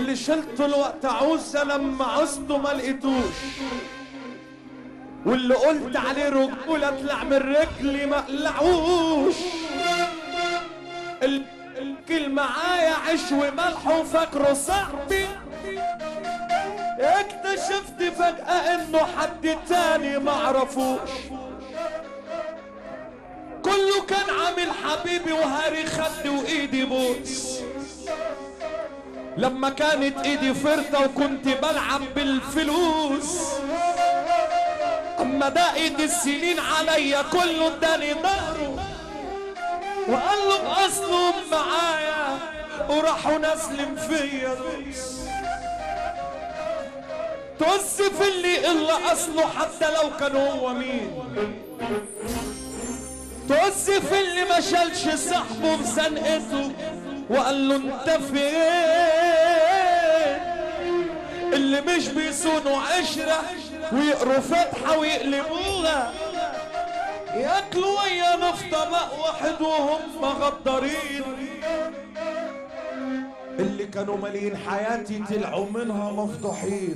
اللي شلته الوقت عوزة لما عوزته ما لقيتوش واللي قلت عليه رجولة طلع من رجلي ما قلعوش ال- الكل معايا عيش وملح وفاكره صاحبي اكتشفت فجأة انه حد تاني معرفوش كله كان عامل حبيبي وهاري خدي وايدي بوس لما كانت ايدي فرطة وكنت بلعب بالفلوس اما دقت السنين عليا كله اداني ظهره وقال له باصلهم معايا وراحوا نسلم فيا دوس توس في اللي الا اصله حتى لو كان هو مين توس في اللي ما شالش صاحبه بزنقته وقال له انت فين اللي مش بيصونوا عشرة ويقروا فتحة ويقلبوها ياكلوا ويانا في طبق واحد وهم غدارين اللي كانوا مالين حياتي طلعوا منها مفضوحين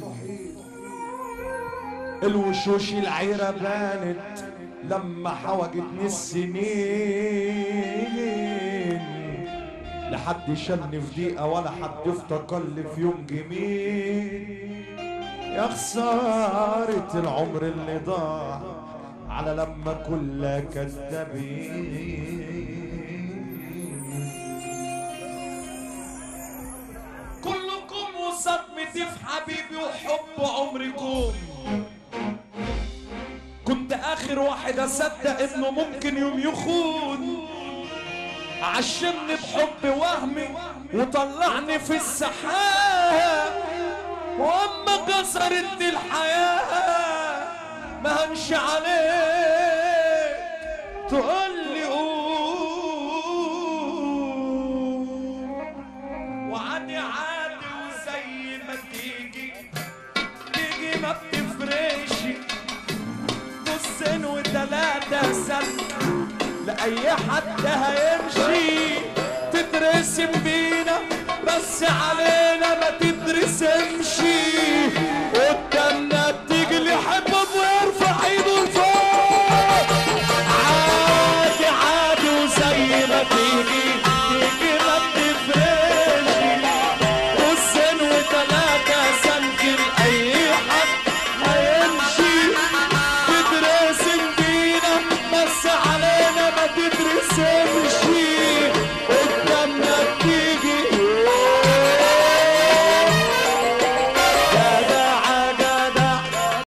الوشوش العيرة بانت لما حوجتني السنين لحد شلني في دقيقة ولا حد افتكر لي في يوم جميل يا خسارة العمر اللي ضاع على لما كلها كذابين كلكم وصدمتي في حبيبي وحب عمركم كنت اخر واحد اصدق انه ممكن يوم يخون عشمني بحب وهمي وطلعني في السحاب واما كسرتني الحياه ما هنش عليك تقول لي قوم وعادي عادي وزي ما تيجي تيجي ما بتفرقش نصين وتلاتة سنة لأي حد هيمشي تترسم بينا بس عليه